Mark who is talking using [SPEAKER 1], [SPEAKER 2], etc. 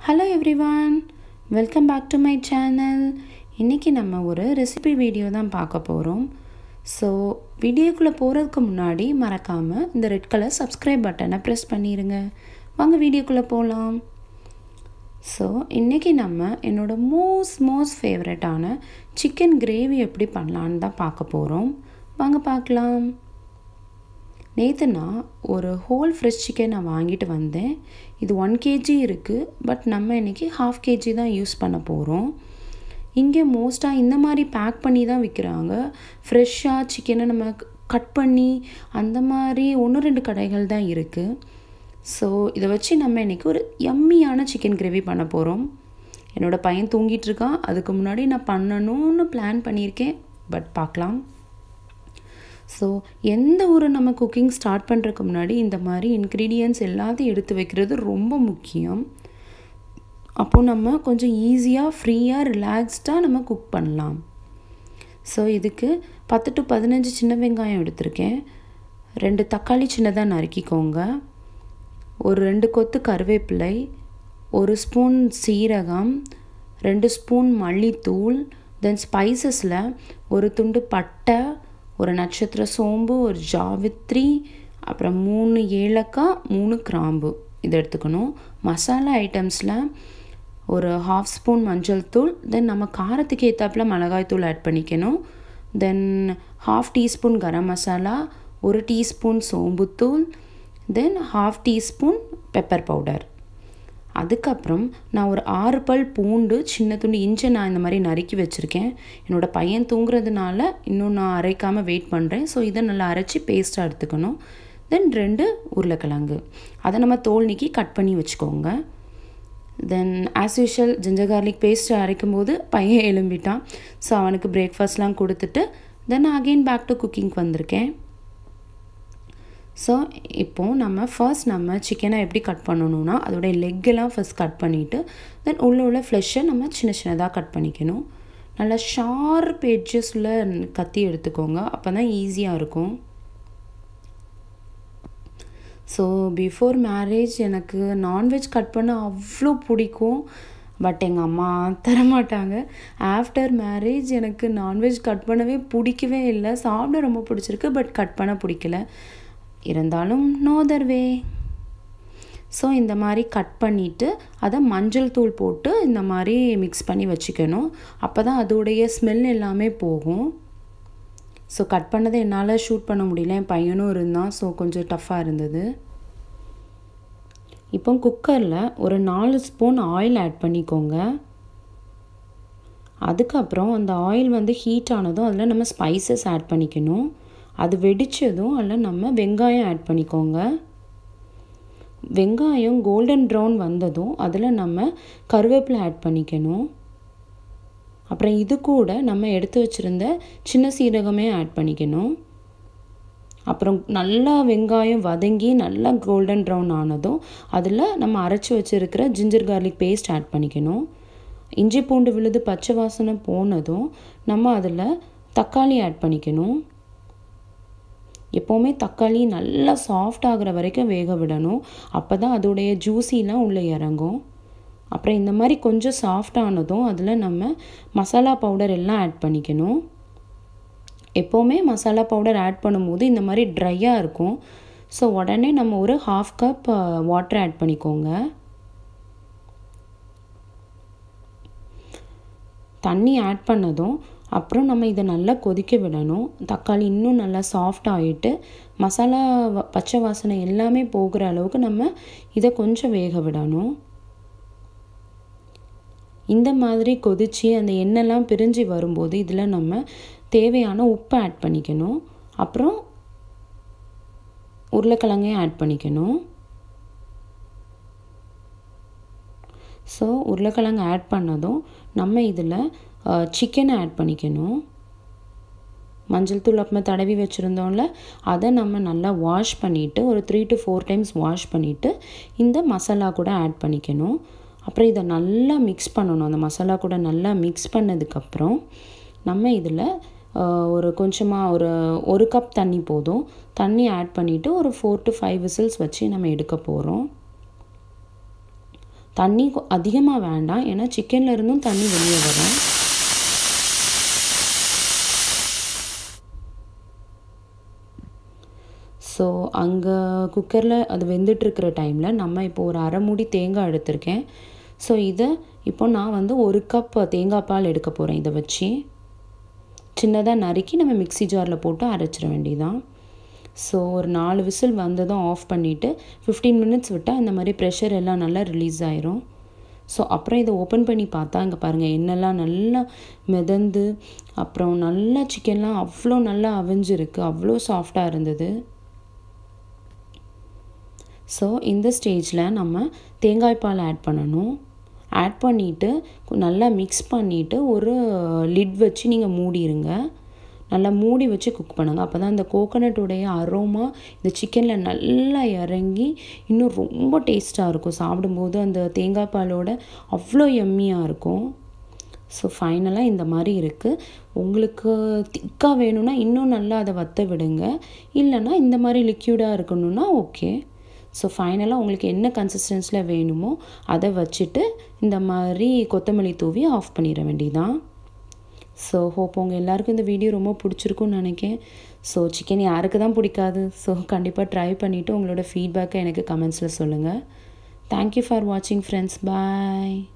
[SPEAKER 1] hello everyone welcome back to my channel இன்றைக்கி நம்ம ஒரு ரெசிபி வீடியோ தான் பார்க்க போகிறோம் ஸோ வீடியோக்குள்ளே போகிறதுக்கு முன்னாடி மறக்காமல் இந்த ரெட் கலர் சப்ஸ்கிரைப் பட்டனை ப்ரெஸ் பண்ணிடுங்க வாங்க வீடியோக்குள்ளே போகலாம் ஸோ இன்றைக்கி நம்ம என்னோடய மோஸ்ட் மோஸ்ட் ஃபேவரட்டான சிக்கன் கிரேவி எப்படி பண்ணலான்னு தான் பார்க்க போகிறோம் வாங்க பார்க்கலாம் நேற்று நான் ஒரு ஹோல் ஃப்ரெஷ் சிக்கன் நான் வாங்கிட்டு வந்தேன் இது ஒன் கேஜி இருக்குது பட் நம்ம இன்றைக்கி ஹாஃப் கேஜி தான் யூஸ் பண்ண போகிறோம் இங்கே மோஸ்ட்டாக இந்த மாதிரி பேக் பண்ணி தான் விற்கிறாங்க ஃப்ரெஷ்ஷாக சிக்கனை நம்ம கட் பண்ணி அந்த மாதிரி ஒன்று ரெண்டு கடைகள் தான் இருக்குது ஸோ இதை வச்சு நம்ம இன்றைக்கி ஒரு யம்மியான சிக்கன் கிரேவி பண்ண போகிறோம் என்னோடய பையன் தூங்கிட்டு இருக்கான் அதுக்கு முன்னாடி நான் பண்ணணும்னு பிளான் பண்ணியிருக்கேன் பட் பார்க்கலாம் ஸோ எந்த ஒரு நம்ம குக்கிங் ஸ்டார்ட் பண்ணுறதுக்கு முன்னாடி இந்த மாதிரி இன்க்ரீடியன்ட்ஸ் எல்லாத்தையும் எடுத்து வைக்கிறது ரொம்ப முக்கியம் அப்போது நம்ம கொஞ்சம் ஈஸியாக ஃப்ரீயாக ரிலாக்ஸ்டாக நம்ம குக் பண்ணலாம் ஸோ இதுக்கு பத்து டு பதினஞ்சு சின்ன வெங்காயம் எடுத்திருக்கேன் ரெண்டு தக்காளி சின்னதாக நறுக்கிக்கோங்க ஒரு ரெண்டு கொத்து கருவேப்பிலை ஒரு ஸ்பூன் சீரகம் ரெண்டு ஸ்பூன் மல்லித்தூள் தென் ஸ்பைசஸில் ஒரு துண்டு பட்டை ஒரு நட்சத்திர சோம்பு ஒரு ஜாவித்ரி அப்புறம் மூணு ஏலக்காய் மூணு கிராம்பு இது எடுத்துக்கணும் மசாலா ஐட்டம்ஸில் ஒரு ஹாஃப் ஸ்பூன் மஞ்சள் தூள் தென் நம்ம காரத்துக்கு ஏற்றாப்புல மிளகாய் தூள் ஆட் பண்ணிக்கணும் then half teaspoon garam masala ஒரு டீஸ்பூன் சோம்புத்தூள் then half teaspoon pepper powder அதுக்கப்புறம் நான் ஒரு ஆறு பல் பூண்டு சின்ன துண்டு இஞ்சி நான் இந்த மாதிரி நறுக்கி வச்சுருக்கேன் என்னோடய பையன் தூங்குறதுனால இன்னும் நான் அரைக்காமல் வெயிட் பண்ணுறேன் ஸோ இதை நல்லா அரைச்சி பேஸ்ட்டாக எடுத்துக்கணும் தென் ரெண்டு உருளைக்கிழங்கு அதை நம்ம தோல் நீக்கி கட் பண்ணி வச்சுக்கோங்க then as usual ginger garlic paste அரைக்கும் போது பையன் எழும்பிட்டான் ஸோ அவனுக்கு பிரேக்ஃபாஸ்ட்லாம் கொடுத்துட்டு தென் அகெயின் பேக் டு குக்கிங்க்கு வந்திருக்கேன் ஸோ இப்போது நம்ம ஃபர்ஸ்ட் நம்ம சிக்கனை எப்படி கட் பண்ணணும்னா அதோடைய லெக்கெல்லாம் ஃபஸ்ட் கட் பண்ணிவிட்டு தென் உள்ள உள்ள ஃப்ளெஷ்ஷை நம்ம சின்ன சின்னதாக கட் பண்ணிக்கணும் நல்லா ஷார்ப் எட்ஜஸில் கத்தி எடுத்துக்கோங்க அப்போ தான் ஈஸியாக இருக்கும் ஸோ பிஃபோர் மேரேஜ் எனக்கு நான்வெஜ் கட் பண்ண அவ்வளோ பிடிக்கும் பட் எங்கள் அம்மா தரமாட்டாங்க ஆஃப்டர் மேரேஜ் எனக்கு நான்வெஜ் கட் பண்ணவே பிடிக்கவே இல்லை சாப்பிட ரொம்ப பிடிச்சிருக்கு பட் கட் பண்ண பிடிக்கல இருந்தாலும் நோதர் வே ஸோ இந்த மாதிரி கட் பண்ணிவிட்டு அதை மஞ்சள் தூள் போட்டு இந்த மாதிரி மிக்ஸ் பண்ணி வச்சுக்கணும் அப்போ தான் அதோடைய ஸ்மெல் எல்லாமே போகும் ஸோ கட் பண்ணதை என்னால் ஷூட் பண்ண முடியல என் பையனும் இருந்தான் ஸோ கொஞ்சம் டஃப்பாக இருந்தது இப்போ குக்கரில் ஒரு நாலு ஸ்பூன் ஆயில் ஆட் பண்ணிக்கோங்க அதுக்கப்புறம் அந்த ஆயில் வந்து ஹீட் ஆனதும் அதில் நம்ம ஸ்பைசஸ் ஆட் பண்ணிக்கணும் அது வெடித்ததும் அதில் நம்ம வெங்காயம் ஆட் பண்ணிக்கோங்க வெங்காயம் கோல்டன் ப்ரௌன் வந்ததும் அதில் நம்ம கருவேப்பிலை ஆட் பண்ணிக்கணும் அப்புறம் இது கூட நம்ம எடுத்து வச்சுருந்த சின்ன சீரகமே ஆட் பண்ணிக்கணும் அப்புறம் நல்லா வெங்காயம் வதங்கி நல்லா கோல்டன் ப்ரௌன் ஆனதும் அதில் நம்ம அரைச்சி வச்சுருக்கிற ஜிஞ்சர் கார்லிக் பேஸ்ட் ஆட் பண்ணிக்கணும் இஞ்சி பூண்டு விழுது பச்சை வாசனை போனதும் நம்ம அதில் தக்காளி ஆட் பண்ணிக்கணும் எப்போவுமே தக்காளி நல்லா சாஃப்ட் ஆகிற வரைக்கும் வேக விடணும் அப்போ தான் அதோடைய ஜூஸிலாம் உள்ளே இறங்கும் அப்புறம் இந்த மாதிரி கொஞ்சம் சாஃப்ட் ஆனதும் அதில் நம்ம மசாலா பவுடர் எல்லாம் ஆட் பண்ணிக்கணும் எப்போவுமே மசாலா பவுடர் ஆட் பண்ணும்போது இந்த மாதிரி ட்ரையாக இருக்கும் ஸோ உடனே நம்ம ஒரு ஹாஃப் கப் வாட்டர் ஆட் பண்ணிக்கோங்க தண்ணி ஆட் பண்ணதும் அப்புறம் நம்ம இதை நல்லா கொதிக்க விடணும் தக்காளி இன்னும் நல்லா சாஃப்ட் ஆகிட்டு மசாலா பச்சை வாசனை எல்லாமே போகிற அளவுக்கு நம்ம இதை கொஞ்சம் வேக விடணும் இந்த மாதிரி கொதித்து அந்த எண்ணெய்லாம் பிரிஞ்சு வரும்போது இதில் நம்ம தேவையான உப்பை ஆட் பண்ணிக்கணும் அப்புறம் உருளைக்கிழங்கையும் ஆட் பண்ணிக்கணும் ஸோ உருளைக்கிழங்கு ஆட் பண்ணதும் நம்ம இதில் சிக்கனை ஆட் பண்ணிக்கணும் மஞ்சள் தூள் அப்போ தடவி வச்சுருந்தோம்ல அதை நம்ம நல்லா வாஷ் பண்ணிவிட்டு ஒரு three to four times wash பண்ணிவிட்டு இந்த மசாலா கூட ஆட் பண்ணிக்கணும் அப்புறம் இதை நல்லா மிக்ஸ் பண்ணணும் அந்த மசாலா கூட நல்லா மிக்ஸ் பண்ணதுக்கப்புறம் நம்ம இதில் ஒரு கொஞ்சமாக ஒரு ஒரு கப் தண்ணி போதும் தண்ணி ஆட் பண்ணிவிட்டு ஒரு ஃபோர் டு ஃபைவ் விசில்ஸ் வச்சு நம்ம எடுக்க போகிறோம் தண்ணி அதிகமாக வேண்டாம் ஏன்னா சிக்கனில் இருந்தும் தண்ணி வெளியே வரும் ஸோ அங்கே குக்கரில் அது வெந்துட்டுருக்கிற டைமில் நம்ம இப்போ ஒரு அரை மூடி தேங்காய் எடுத்திருக்கேன் ஸோ இதை இப்போ நான் வந்து ஒரு கப் தேங்காய் பால் எடுக்க போகிறேன் இதை வச்சு சின்னதாக நறுக்கி நம்ம மிக்சி ஜாரில் போட்டு அரைச்சிட வேண்டியதான் ஸோ ஒரு நாலு விசில் வந்ததும் ஆஃப் பண்ணிவிட்டு ஃபிஃப்டீன் மினிட்ஸ் விட்டால் இந்த மாதிரி ப்ரெஷர் எல்லாம் நல்லா ரிலீஸ் ஆயிரும் ஸோ அப்புறம் இதை ஓப்பன் பண்ணி பார்த்தா இங்கே பாருங்கள் எண்ணெய்லாம் நல்லா மிதந்து அப்புறம் நல்லா சிக்கன்லாம் அவ்வளோ நல்லா அவிஞ்சிருக்கு அவ்வளோ சாஃப்டாக இருந்தது ஸோ இந்த ஸ்டேஜில் நம்ம தேங்காய் பால் ஆட் பண்ணணும் ஆட் பண்ணிவிட்டு நல்லா மிக்ஸ் பண்ணிவிட்டு ஒரு லிட் வச்சு நீங்கள் மூடிடுங்க நல்லா மூடி வச்சு குக் பண்ணுங்கள் அப்போ தான் இந்த கோகோனட்டுடைய அரோமா இந்த சிக்கனில் நல்லா இறங்கி இன்னும் ரொம்ப டேஸ்ட்டாக இருக்கும் சாப்பிடும்போது அந்த தேங்காய் பாலோட அவ்வளோ எம்மியாக இருக்கும் ஸோ ஃபைனலாக இந்த மாதிரி இருக்குது உங்களுக்கு திக்காக வேணும்னா இன்னும் நல்லா அதை வற்ற விடுங்க இல்லைன்னா இந்த மாதிரி லிக்யூடாக இருக்கணும்னா ஓகே ஸோ ஃபைனலாக உங்களுக்கு என்ன கன்சிஸ்டன்ஸில் வேணுமோ அதை வச்சுட்டு இந்த மாதிரி கொத்தமல்லி தூவி ஆஃப் பண்ணிட வேண்டியதான் ஸோ ஹோப் உங்கள் எல்லாருக்கும் இந்த வீடியோ ரொம்ப பிடிச்சிருக்குன்னு நினைக்கிறேன் ஸோ சிக்கன் யாருக்கு தான் பிடிக்காது ஸோ கண்டிப்பாக ட்ரை பண்ணிவிட்டு உங்களோட ஃபீட்பேக்கை எனக்கு கமெண்ட்ஸில் சொல்லுங்கள் தேங்க்யூ ஃபார் வாட்சிங் ஃப்ரெண்ட்ஸ் பாய்